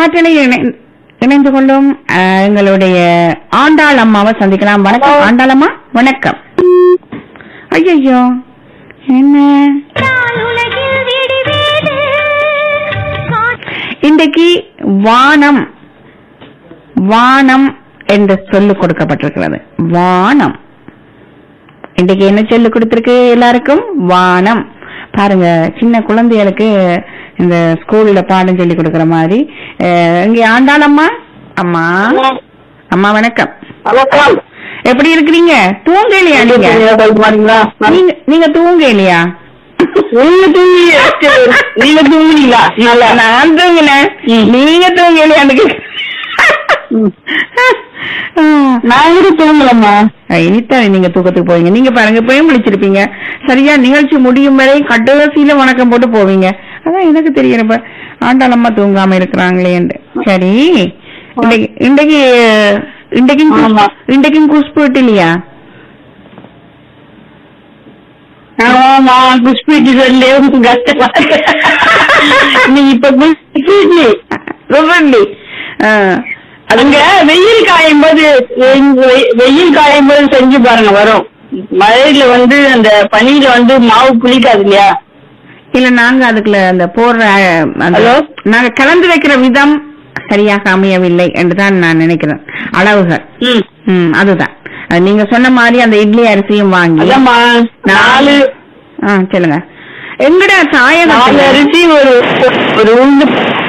காற்றலை இணை- இணைந்து கொள்ளும் அஹ், எங்களுடைய ஆண்டாள் அம்மாவை சந்திக்கலாம் வணக்கம் ஆண்டாள் அம்மா வணக்கம் ஐயோ என்ன இன்றைக்கு வானம் வானம் என்று சொல்லு கொடுக்கப்பட்டிருக்கிறது வானம் இன்றைக்கு என்ன சொல்லு கொடுத்திருக்கு எல்லாருக்கும் வானம் பாருங்க சின்ன குழந்தைகளுக்கு இந்த ஸ்கூல்ல பாடம் சொல்லி கொடுக்கிற மாதிரி அஹ், இங்க ஆண்டாளம்மா அம்மா அம்மா வணக்கம் வணக்கம் எப்படி இருக்கிறீங்க தூங்கலையா நீங்க பாருங்களா நீங்க நீங்க தூங்கலையா நீங்க தூங்கி நீங்க தூங்குனீங்களா நல்லா நான் தூங்கினேன் நீங்க தூங்கலையா நான் கூட தூங்கலம்மா இனித்தான் நீங்க தூக்கத்துக்கு போவீங்க நீங்க பாருங்க இப்பயும் விழிச்சிருப்பீங்க சரியா நிகழ்ச்சி முடியும் வரை கடைசியில வணக்கம் போட்டு போவீங்க அதான் எனக்கு தெரியும் இப்ப ஆண்டாளம்மா தூங்காம இருக்கிறாங்களேன்னு சரி இன்றைக்கு இன்றைக்கு இன்றைக்கும் குஸ்- ஆமா. இன்றைக்கும் குஷ்புட்டு இல்லையா ஆமா குஷ்பீட்டு சொல்லி கஷ்டமா நீ இப்ப குஷ்பீட்டு ரொம்ப அதுங்க வெயில் காயும் போது வெ- வெயில் காயும் போது செஞ்சு பாருங்க வரும் மழையில வந்து அந்த பனியில வந்து மாவு புளிக்காது இல்லையா இல்ல நாங்க அதுக்குள்ள அந்த போடுற அஹ், அந்த ஹலோ? நாங்க கலந்து வைக்கிற விதம் சரியாக அமையவில்லை என்றுதான் நான் நினைக்கிறேன் அளவுகள் ம் ம் அதுதான் அது நீங்க சொன்ன மாதிரி அந்த இட்லி அரிசியும் வாங்கி அதாம்மா நாலு ஆ சொல்லுங்க எங்கட நாலு தாயகத்துல அரிசி ஒரு ஒரு உளுந்து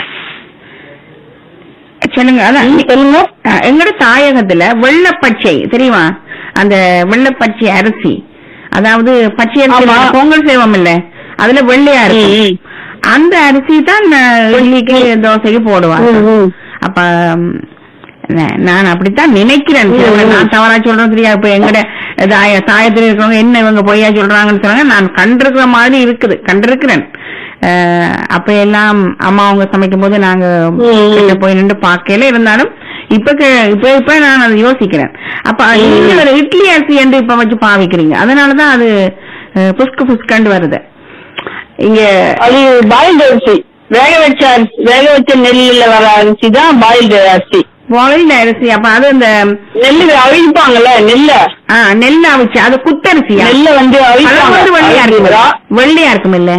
சொல்லுங்க அதான் ம், சொல்லுங்க ஆ, எங்கட தாயகத்துல வெள்ளப்பச்சை தெரியுமா அந்த வெள்ளப்பச்சை அரிசி அதாவது பச்சை அரிசி ஆமா. நம்ம பொங்கல் செய்வோம் இல்ல அதுல வெள்ளையா ம், இருக்கும் ம். அந்த அரிசி தான் அஹ், இட்லிக்கு தோசைக்கு போடுவாங்க ம், ம். அப்ப ம், நா- நான் அப்படித்தான் நினைக்கிறேன் ம், சிலவங்க ம். நான் தவறா சொல்றேன் தெரியாது இப்ப எங்கட தாய தாயத்துல இருக்கிறவங்க என்ன இவங்க பொய்யா சொல்றாங்கன்னு சொன்னாங்க நான் கண்டிருக்கிற மாதிரி இருக்குது கண்டிருக்கிறேன் அஹ், அப்ப எல்லாம் அம்மா அவங்க சமைக்கும் போது நாங்க ம். கிட்ட போய் நின்று பார்க்கல இருந்தாலும் இப்ப கே- இப்ப இப்ப நான் அதை யோசிக்கிறேன் அப்ப ம். நீங்க ஒரு இட்லி அரிசி என்று இப்ப வச்சு பாவிக்கிறீங்க அதனாலதான் அது அஹ், புஸ்கு புஸ்கண்டு வருது இங்க அது பாயில்டு அரிசி வேக வச்ச அரிசி வேக வச்ச நெல்லுல வர அரிசி தான் பாயில்டு அரிசி பாயில்டு அரிசி அப்ப அது இந்த நெல்லு அவிப்பாங்கல்ல நெல்ல ஆ, நெல் அவிச்சு அது குத்தரிசியா நெல்ல வந்து அது அவிப்பாங்க வந்து வெள்ளையா இருக்கும் அவிக்கிறா. வெள்ளையா இருக்கும் இல்ல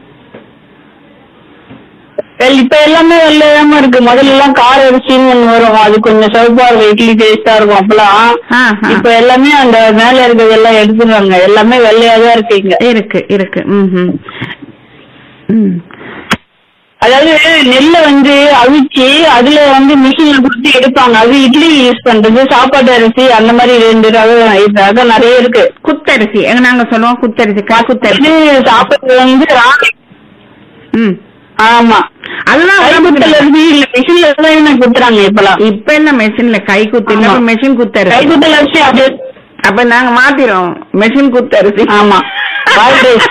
வெள்- இப்ப எல்லாமே வெள்ளையாம இருக்கு முதல்ல எல்லாம் கார அரிசின்னு ஒண்ணு வரும் அது கொஞ்சம் சிவப்பா இருக்கும் இட்லி டேஸ்டா இருக்கும் அப்பெல்லாம் ஆ, ஆ. இப்ப எல்லாமே அந்த மேல இருக்கிறது எல்லாம் எடுத்துடுறாங்க எல்லாமே வெள்ளையா தான் இருக்கு இங்க இருக்கு இருக்கு ம்ஹும். ம் அதாவது நெல்லை வந்து அவிச்சு அதுல வந்து மிஷின்ல கொடுத்து எடுப்பாங்க அது இட்லி யூஸ் பண்றது சாப்பாட்டு அரிசி அந்த மாதிரி ரெண்டு ரகம் ரகம் நிறைய இருக்கு குத்தரிசி எங்க நாங்க சொல்லுவோம் குத்தரிசி கா குத்தரிசி இது சாப்பிடுறது வந்து ராகி ம் ஆமா அதுதான் கைக்குத்தல் உடம்புக்கு அரிசி இல்ல மிஷின்ல தான் குத்துறாங்க இப்பெல்லாம் இப்ப என்ன மெஷின்ல கை குத்து இல்ல ஆமா. மெஷின் குத்தரிசி கைக்குத்தல் அரிசி அது அப்ப நாங்க மாத்திரோம் மெஷின் குத்தரிசி ஆமா பாயில் ரைஸ்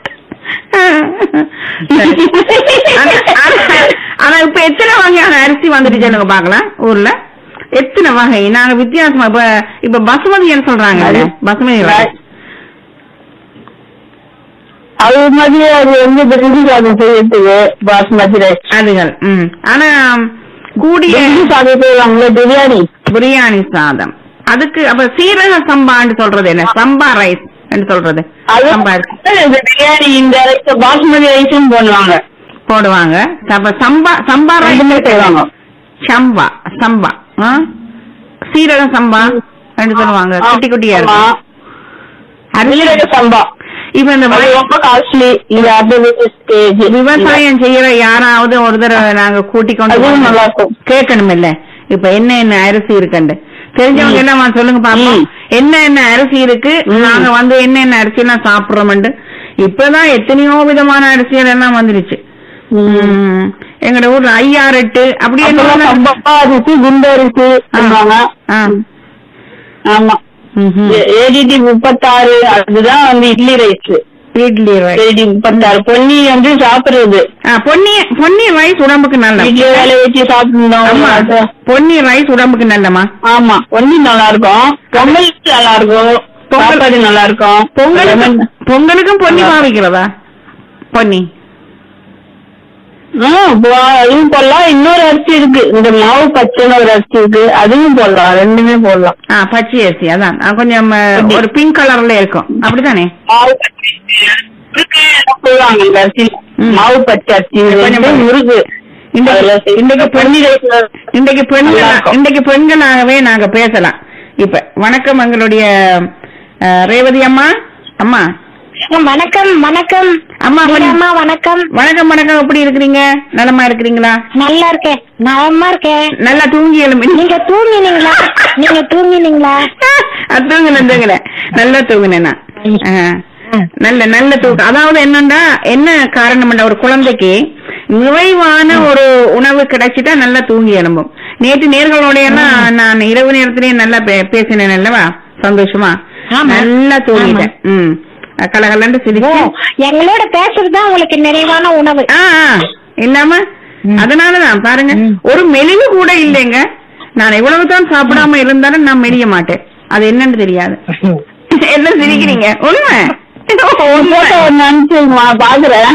சரி. ஆனா- ஆனா- ஆனா இப்ப எத்தனை வகையான அரிசி வந்துட்டு சொல்லுங்க பாக்கலாம் ஊர்ல எத்தனை வகை நாங்க வித்தியாசமா இப்ப இப்ப பசுமதின்னு சொல்றாங்க அது- பசுமதி rice. அது மாதிரி அது வந்து பிரிஞ்சி சாதம் செய்யறதுக்கு பாஸ்மதி ரைஸ் அதுகள் ம் ஆனா கூடிய பிரிஞ்சி சாதம் செய்வாங்களே பிரியாணி பிரியாணி சாதம் அதுக்கு அப்ப சீரக சம்பான்னு சொல்றது என்ன சம்பா ரைஸ் சொல்றது அது சம்பா அரிசி. இந்த பிரியாணி இந்த ரைஸ் பாஸ்மதி ரைஸும் போடுவாங்க போடுவாங்க அப்ப சம்பா சம்பா ரெண்டுமே ரைஸ் செய்வாங்க சம்பா சம்பா ஆ? சீரக சம்பா ரெண்டு சொல்லுவாங்க குட்டி குட்டியா ஆமா. இருக்கும் அரிசி சீரக சம்பா இப்ப இந்த அது வய- ரொம்ப காஸ்ட்லி இந்த அது ஸ்டேஜ் விவசாயம் செய்யற யாராவது ஒரு தடவை நாங்க கூட்டிக் கொண்டு அதுவும் போனா நல்லா இருக்கும் கேட்கணும் இல்ல இப்ப என்ன என்ன அரிசி இருக்குண்டு தெரிஞ்சவங்க ம். என்னமா சொல்லுங்க பாப்போம் ம். என்ன என்ன அரிசி இருக்கு ம். நாங்க வந்து என்ன என்ன அரிசி எல்லாம் சாப்பிடுறோம்ண்டு இப்பதான் எத்தனையோ விதமான அரிசிகள் எல்லாம் வந்துருச்சு ம். எங்கட ஊர்ல ஐயாறு எட்டு அப்படி அப்பெல்லாம் என்ன சம்பா அரிசி குண்டு அரிசி சொல்லுவாங்க ஆ. ஆமா ம்ஹும். ஏடிடி முப்பத்தாறு அதுதான் வந்து idli rice idli rice AD முப்பத்தாறு பொன்னி வந்து சாப்பிடுறது ஆ, பொன்னி பொன்னி ரைஸ் உடம்புக்கு நல்ல இட்லி வேலை வச்சு ஆமா சாப்பிடணும் பொன்னி ரைஸ் உடம்புக்கு நல்லமா ஆமா பொன்னி நல்லா இருக்கும் பொங்கல் நல்லா இருக்கும் பொங்கல். சாப்பாடு நல்லா இருக்கும் பொங்கலுக்கும் Lemon. பொங்கலுக்கும் பொன்னி நல்லா. பாவிக்கிறதா பொன்னி ஆ, போ- அதுவும் போடலாம் இன்னொரு அரிசி இருக்கு இந்த மாவு பச்சைன்னு ஒரு அரிசி இருக்கு அதுவும் போடலாம் ரெண்டுமே போடலாம் ஆ பச்சை அரிசி அதான் ஆ, கொஞ்சம் அஹ், ஒரு பிங்க் கலர்ல இருக்கும் அப்படித்தானே மாவு பச்சை முறுக்கு எல்லாம் போடுவாங்க இந்த அரிசி ம். மாவு பச்சை அரிசி கொஞ்சம் வந்து முறுக்கு இன்றைக்கு அதுல செய்ய- இன்றைக்கு பெண்கள் இன்றைக்கு பெண்கள் நல்லா இருக்கும். இன்றைக்கு பெண்களாகவே நாங்க பேசலாம் இப்ப வணக்கம் எங்களுடைய அஹ், ரேவதி அம்மா அம்மா வணக்கம் வணக்கம் அம்மா கொஞ்சம் அம்மா வணக்கம் வணக்கம் வணக்கம் எப்படி இருக்கிறீங்க நலமா இருக்கிறீங்களா நல்லா இருக்கேன் நலமா இருக்கேன் நல்லா தூங்கி எழும்பி நீங்க தூங்கினீங்களா நீங்க தூங்கினீங்களா அது தூங்கினேன் தூங்கினேன் நல்லா தூங்கினேன் நான் ஆ. நல்ல நல்ல தூக்கம் அதாவது என்னன்னா என்ன காரணம்னா ஒரு குழந்தைக்கு நிறைவான ஒரு உணவு கிடைச்சிட்டா நல்லா தூங்கி எழும்பும் நேற்று நேர்களோட எல்லாம் நான் இரவு நேரத்திலேயே நல்லா பே- பேசினேன் அல்லவா சந்தோஷமா ஆமா. நல்லா தூங்கிட்டேன் ம் கலகலன்னு ஓ சிரிச்சு எங்களோட பேசுறதுதான் உங்களுக்கு நிறைவான உணவு ஆ ஆ. இல்லாம அதனாலதான் பாருங்க ஒரு மெலிவு கூட இல்லைங்க நான் எவ்வளவுதான் சாப்பிடாம இருந்தாலும் நான் மெலிய மாட்டேன் அது என்னன்னு தெரியாது என்ன சிரிக்கிறீங்க உண்மை உண்மை. போட்டோ ஒண்ணு அனுப்பிச்சுமா பாக்குறேன்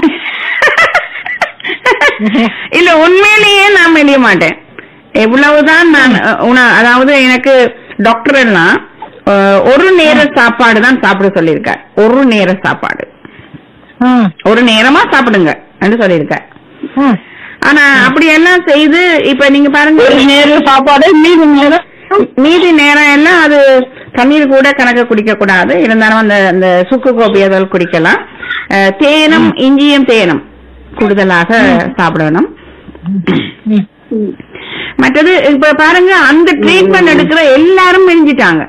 இல்ல உண்மையிலேயே நான் மெலிய மாட்டேன் எவ்வளவுதான் நான் அஹ், உண- அதாவது எனக்கு டாக்டர் எல்லாம் அஹ், ஒரு நேர சாப்பாடு தான் சாப்பிட சொல்லியிருக்கார் ஒரு நேர சாப்பாடு ம், ஒரு நேரமா சாப்பிடுங்க என்று சொல்லியிருக்கார் ம். ஆனா அப்படி எல்லாம் செய்து இப்ப நீங்க பாருங்க ஒரு நேரம் சாப்பாடு மீதி நேரம் மீதி நேரம் எல்லாம் அது தண்ணீர் கூட கணக்கு குடிக்க கூடாது இருந்தாலும் அந்த அந்த சுக்கு கோப்பி அதில் குடிக்கலாம் அஹ், தேனும் இஞ்சியும் தேனும் கூடுதலாக சாப்பிடணும் ம். மற்றது இப்ப பாருங்க அந்த ட்ரீட்மெண்ட் எடுக்கிற எல்லாரும் மெலிஞ்சிட்டாங்க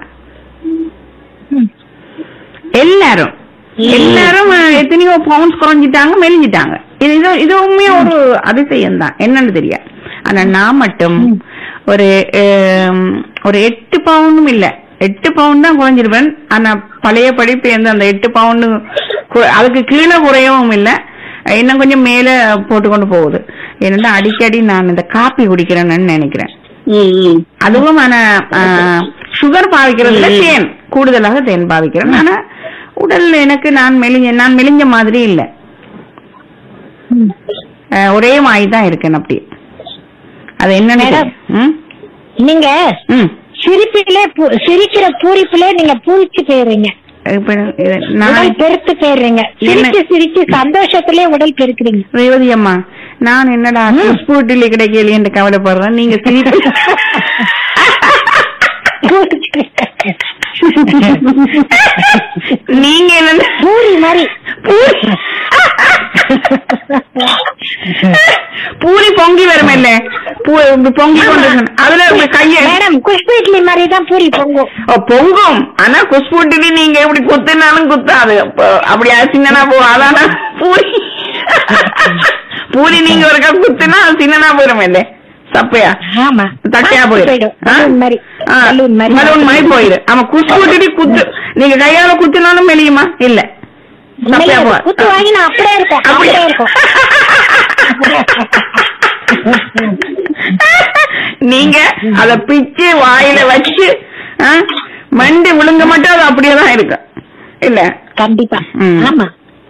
எல்லாரும் எல்லாரும் அஹ், எத்தனையோ பவுண்ட்ஸ் குறைஞ்சிட்டாங்க மெலிஞ்சிட்டாங்க இது இது இது உண்மையா ஒரு அதிசயம் தான் என்னன்னு தெரியாது ஆனா நான் மட்டும் ஒரு அஹ், ஒரு எட்டு பவுண்டும் இல்ல எட்டு பவுண்ட் தான் குறைஞ்சிருப்பேன் ஆனா பழைய படிப்பு எந்த அந்த எட்டு பவுண்டு அதுக்கு கீழே குறையவும் இல்ல இன்னும் கொஞ்சம் மேல போட்டுக்கொண்டு போகுது என்னன்னா அடிக்கடி நான் இந்த காப்பி குடிக்கிறேன்னு நினைக்கிறேன் ம், ம். அதுவும் ஆனா சுகர் பாவிக்கிறதுல தேன் கூடுதலாக தேன் பாவிக்கிறேன் ஆனா உடல் எனக்கு நான் மெலிஞ்ச நான் மெலிஞ்ச மாதிரி இல்ல அஹ், ஒரே மாதிரி தான் இருக்கேன் அப்படி அது என்னன்னு மேடம். தெரியல. ம்? நீங்க ம். சிரிப்பிலே பூ- சிரிக்கிற பூரிப்பிலே நீங்க பூரிச்சு போயிடுறீங்க இப்ப இது நான் உடல் பெருத்து போயிடுறீங்க சிரிச்சு சிரிச்சு சந்தோஷத்திலே உடல் பெருக்குறீங்க ரேவதி அம்மா நான் என்னடா ஸ்பூட்டில கிடைக்கலையே என்று கவலைப்படுறேன் நீங்க சிரிப்பு நீங்க என்ன பூரி மாதிரி பூரி பூரி பொங்கி வரும் இல்ல பூ- இப்படி பொங்கி கொண்டு இருக்கணும். அதுல உங்க கைய மேடம் குஷ்பு இட்லி மாதிரி தான் பூரி பொங்கும் ஓ, பொங்கும் ஆனா குஷ்பூட்டிலி நீங்க எப்படி குத்துனாலும் குத்தாது அப்ப அப்படி சின்னனா போ அதான பூரி பூரி நீங்க ஒரு கப் குத்துனா அது சின்னனா போயிடும் இல்ல சப்பையா ஆமா தட்டையா போயிடும் ஆ? பலூன் மாதிரி ஆ, பலூன் மாதிரி பலூன் மாதிரி போயிடும் ஆமா குஷ்பூட்டிலி குத்து நீங்க கையால குத்துனாலும் மெலியுமா இல்ல சப்பையா மெல்லிய போ குத்து வாங்கி நான் அப்படியே இருக்கும் அப்படியே அப்படியே இருக்கும் நீங்க அத பிச்சு வாயில வச்சு ஆ, மண்டி விழுங்க மட்டும் அது அப்படியே தான் இருக்கு இல்ல கண்டிப்பா ம். ஆமா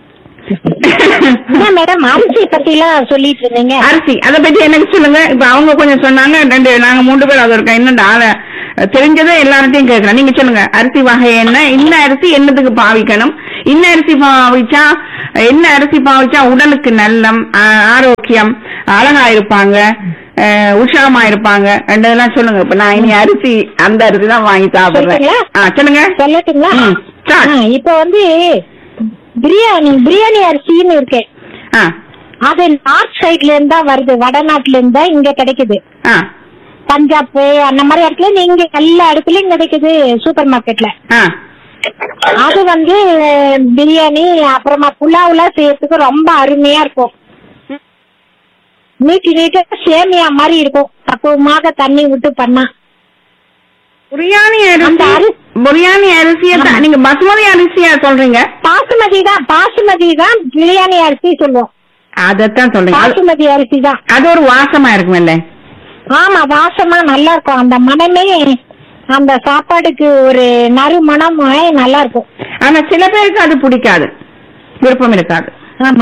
என்ன மேடம் அரிசி பத்தி எல்லாம் சொல்லிட்டு இருந்தீங்க அரிசி அத பத்தி எனக்கு சொல்லுங்க இப்ப அவங்க கொஞ்சம் சொன்னாங்க ரெண்டு நாங்க மூன்று பேர் அது இருக்கோம் என்னடா ஆள தெரிஞ்சதை எல்லார்ட்டையும் கேட்கலாம் நீங்க சொல்லுங்க அரிசி வகை என்ன இந்த அரிசி என்னத்துக்கு பாவிக்கணும் இந்த அரிசி பாவிச்சா என்ன அரிசி பாவிச்சா உடலுக்கு நல்லம் ஆ- ஆரோக்கியம் அழகா இருப்பாங்க அஹ், உற்சாகமா இருப்பாங்க ரெண்டதெல்லாம் சொல்லுங்க இப்ப நான் இனி அரிசி அந்த அரிசி தான் வாங்கி சாப்பிடுறேன் சொல்றீங்களா? ஆ, சொல்லுங்க சொல்லட்டுங்களா ம், start. ஆ, இப்ப வந்து பிரியாணி பிரியாணி அரிசின்னு இருக்கு ஆ அது நார்த் சைட்ல இருந்தா வருது வடநாட்டுல இருந்தா இங்க கிடைக்குது ஆ பஞ்சாப் அந்த மாதிரி இடத்துல இருந்து இங்க எல்லா இடத்துலயும் கிடைக்குது சூப்பர் மார்க்கெட்ல ஆ அது வந்து பிரியாணி அப்புறமா புலாவ்லாம் செய்யறதுக்கு ரொம்ப அருமையா இருக்கும் நீட்டு நீட்டா சேமியா மாதிரி இருக்கும் பக்குவமாக தண்ணி விட்டு பண்ணா பிரியாணி அந்த அரிசி அரிசி- பிரியாணி அரிசியை தான் நீங்க பசுமதி அரிசியா சொல்றீங்க பாசுமதி தான் பாசுமதி தான் பிரியாணி அரிசி சொல்லுவோம் அதத்தான் சொல்றீங்க அது- பாசுமதி அரிசி தான் அது ஒரு வாசமா இருக்கும்ல ஆமா வாசமா நல்லா இருக்கும் அந்த மனமே அந்த சாப்பாடுக்கு ஒரு நறுமணம் நல்லா இருக்கும் ஆனா சில பேருக்கு அது பிடிக்காது விருப்பம் இருக்காது ஆமா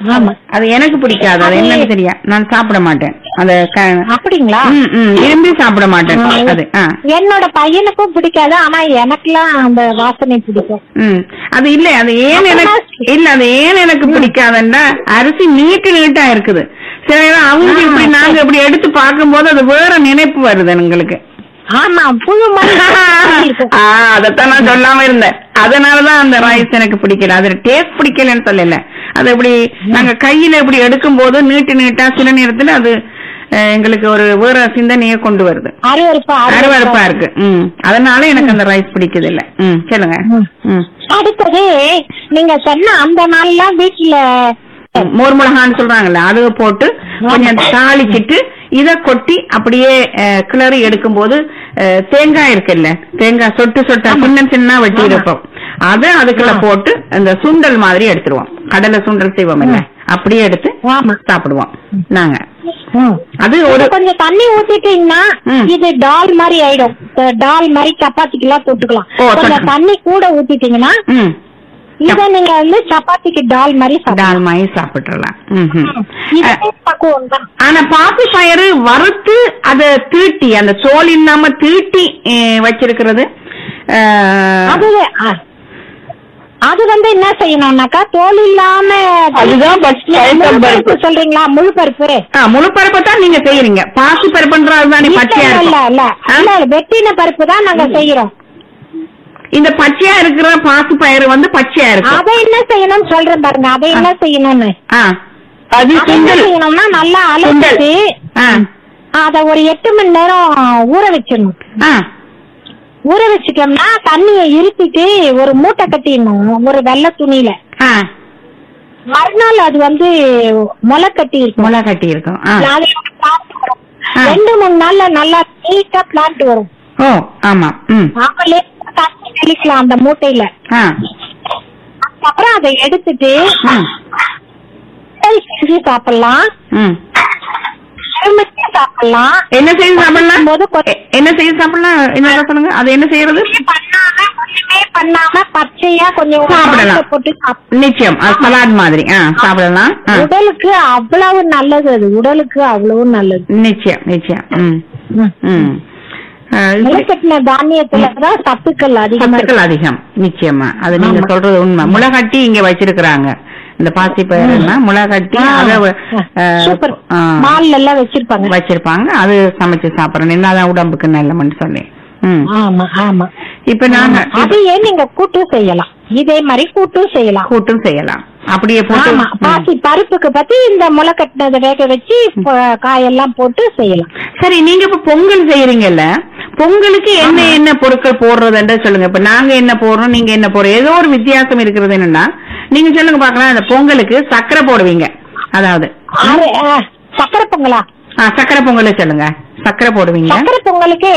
ஆமா அது எனக்கு பிடிக்காது அது என்னன்னு தெரியா நான் சாப்பிட மாட்டேன் அந்த க- அப்படிங்களா ம், ம், விரும்பி சாப்பிட மாட்டேன் அது ஆ என்னோட பையனுக்கும் பிடிக்காது ஆனா எனக்குலாம் அந்த வாசனை பிடிக்கும் ம் அது இல்ல அது ஏன் எனக்கு இல்ல அது ஏன் எனக்கு பிடிக்காதுன்னா அரிசி நீட்டு நீட்டா இருக்குது சில நேரம் அவங்க இப்படி நாங்க இப்படி எடுத்து பார்க்கும்போது அது வேற நினைப்பு வருது எங்களுக்கு ஆமா புழு மாதிரி இருக்கும் ஆ, அதத்தான் நான் சொல்லாம இருந்தேன் அதனாலதான் அந்த ரைஸ் எனக்கு பிடிக்கல அது டேஸ்ட் பிடிக்கலன்னு சொல்லல அது இப்படி நாங்க கையில இப்படி எடுக்கும் போது நீட்டு நீட்டா சில நேரத்துல அது அஹ், எங்களுக்கு ஒரு வேற சிந்தனையை கொண்டு வருது அருவருப்பா அருவருப்பா இருக்கு ம் அதனால எனக்கு அந்த ரைஸ் பிடிக்குது இல்ல ம் சொல்லுங்க ம். ம் அடுத்தது நீங்க சொன்ன அந்த நாள்லாம் வீட்டுல மோர் மிளகான்னு சொல்றாங்கல்ல அது போட்டு கொஞ்சம் தாளிச்சிட்டு இத கொட்டி அப்படியே அஹ், கிளறி எடுக்கும்போது அஹ், தேங்காய் இருக்குல்ல தேங்காய் சொட்டு சொட்டா சின்ன சின்ன வெட்டி இருப்போம் அதை அதுக்குள்ள போட்டு அந்த சுண்டல் மாதிரி எடுத்துருவோம் கடலை சுண்டல் செய்வோம் இல்ல அப்படியே எடுத்து ஆமா சாப்பிடுவோம் நாங்க ம். அது ஒரு இது கொஞ்சம் தண்ணி ஊத்திட்டீங்கன்னா ம். இது டால் மாதிரி ஆயிடும் இந்த டால் மாதிரி சப்பாத்திக்கு எல்லாம் தொட்டுக்கலாம் ஓ, கொஞ்சம் தொட்டு- தண்ணி கூட ஊத்திட்டீங்கன்னா ம் இத நீங்க வந்து சப்பாத்திக்கு டால் மாதிரி சாப்பிடலாம் டால் மாதிரி சாப்பிட்டுறலாம் ம் ம். இது அஹ், பக்குவம் தான் ஆனா பாசி பயிறு வறுத்து அத தீட்டி அந்த தோல் இல்லாம தீட்டி அஹ், வச்சிருக்கிறது அஹ், அது ஆ. அது வந்து என்ன செய்யணும்னாக்கா தோல் இல்லாம அதுதான் first முழு பருப்பு. பருப்பு சொல்றீங்களா முழு பருப்பு ஆ, முழு பருப்பை தான் நீங்க செய்யறீங்க பாசி பருப்புன்றது தானே பச்சையா இல்ல இல்ல இருக்கும் இல்ல ஆ? இல்ல வெட்டின பருப்பு தான் நாங்க செய்யறோம் இந்த பச்சையா இருக்கிற பாசி பயிறு வந்து பச்சையா இருக்கும் அதை என்ன செய்யணும்னு சொல்றேன் பாருங்க அதை என்ன செய்யணும்னு ஆ, அது அதை என்ன சுண்டல் செய்யணும்னா நல்லா சுண்டல். அலசிட்டு ஆ, அத ஒரு எட்டு மணி நேரம் ஊற வச்சிடணும் ஆ, ஊற வச்சுட்டோம்னா தண்ணியை இருத்திட்டு ஒரு மூட்டை கட்டிடணும் ஒரு வெள்ளை துணியில ஆ, மறுநாள் அது வந்து முளை கட்டி இருக்கும் முளை கட்டி இருக்கும் ஆ. அதுல ஒரு plant வரும். ஆ. ரெண்டு மூணு நாள்ல நல்லா நீட்டா பிளான்ட் வரும் ஓ ஆமா ம் அவங்களே தண்ணி தெளிக்கலாம் அந்த மூட்டையில ஆ அதுக்கப்புறம் அதை எடுத்துட்டு ம் சுண்டல் செஞ்சு சாப்பிடலாம் ம் எலுமிச்சை சாப்பிடலாம் என்ன செய்து சாப்பிடலாம் போது கொஞ்சம் எ- என்ன செய்து சாப்பிடலாம் என்ன சொல்லுங்க அது என்ன செய்யறது பண்ணாம ஒண்ணுமே பண்ணாம பச்சையா கொஞ்சம் ஒரு சாப்பிடலாம். சாதத்தை போட்டு சாப்பிடலாம். நிச்சயம் சலாட் மாதிரி ஆ சாப்பிடலாம் ஆ. உடலுக்கு அவ்வளவு நல்லது அது உடலுக்கு அவ்வளவு நல்லது நிச்சயம் நிச்சயம் ம் ம். ம் ஆ, இப்படி- முளைக்கட்டின தானியத்துலதான் சத்துக்கள் அதிகமா இருக்கு சத்துக்கள் அதிகம் நிச்சயமா அது நீங்க ஆமா. சொல்றது உண்மை முளைகட்டி இங்க வச்சிருக்கிறாங்க இந்த பாசி பயிரெல்லாம் முளைகட்டி ஆ, அத ஆ, சூப்பர் ஆ, மால்ல எல்லாம் வச்சிருப்பாங்க வச்சிருப்பாங்க அது சமைச்சு சாப்பிடணும் என்னதான் உடம்புக்கு நல்லமன்னு சொல்லி ம் ஆமா ஆமா இப்ப நாங்க அதையே நீங்க கூட்டு செய்யலாம் இதே மாதிரி கூட்டும் செய்யலாம் கூட்டும் செய்யலாம் அப்படியே போட்டு ஆமா ம். பாசி பருப்புக்கு பத்தி இந்த முளை கட்டினதை வேக வச்சு ப- காயெல்லாம் போட்டு செய்யலாம் சரி நீங்க இப்ப பொங்கல் செய்யறீங்கல்ல பொங்கலுக்கு என்ன என்ன பொருட்கள் போடுறதுன்ற சொல்லுங்க இப்ப நாங்க என்ன போடுறோம் நீங்க என்ன போடுறோம் ஏதோ ஒரு வித்தியாசம் இருக்கிறது என்னன்னா நீங்க சொல்லுங்க பாக்கலாம் அந்த பொங்கலுக்கு சக்கரை போடுவீங்க அதாவது அரை- ஆ, சக்கரை பொங்கலா ஆ, சக்கரை பொங்கல் சொல்லுங்க சக்கரை போடுவீங்க சக்கரை பொங்கலுக்கு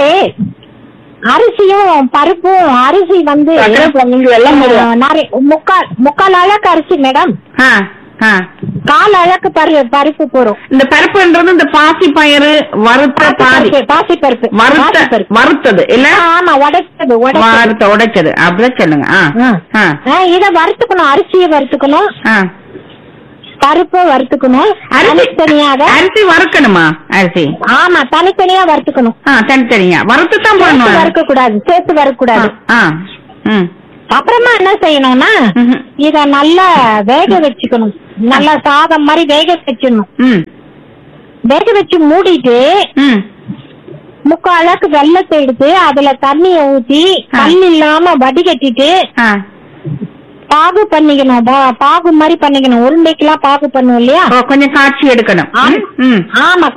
அரிசியும் பருப்பும் அரிசி வந்து சக்கரை பொங்கலுக்கு வெல்லம் ஆ, போடுவோம். நிறைய- முக்கால் முக்கால் அழகு அரிசி மேடம் ஆ, ஆ. கால் அழகு பரு பருப்பு போறோம் இந்த பருப்புன்றது இந்த பாசி பயிறு வறுத்த பாதி பாசி பருப்பு வறுத்த பாசி பருப்பு வறுத்தது இல்ல ஆமா உடைச்சது உடைச்சது வறுத்த உடைச்சது அப்படிதான் சொல்லுங்க ஆ, ஆ. ஆ, ஆ, இத வறுத்துக்கணும் அரிசியை வறுத்துக்கணும் ஆ. பருப்பை வறுத்துக்கணும் அரிசி தனித்தனியாக அரிசி வறுக்கணுமா அரிசி ஆமா தனித்தனியா வறுத்துக்கணும் ஆ தனித்தனியா வறுத்து தான் சேர்த்து போடணும் வறுக்க கூடாது சேர்த்து வறுக்க கூடாது ஆ ம் அப்புறமா என்ன செய்யணும்னா ம்ஹும். இத நல்லா வேக வச்சுக்கணும் நல்லா சாதம் மாதிரி வேக வச்சிடணும் ம் வேக வச்சு மூடிட்டு ம் முக்கால் அளவுக்கு வெள்ளத்தை எடுத்து அதுல தண்ணிய ஊத்தி ஆ. கல் இல்லாம வடிகட்டிட்டு ஆ பாகு பண்ணிக்கணும் பா- பாகு மாதிரி பண்ணிக்கணும் உருண்டைக்கெல்லாம் பாகு பண்ணுவோம் இல்லையா ஓ, கொஞ்சம் காய்ச்சி எடுக்கணும் ம், ம் ஆமா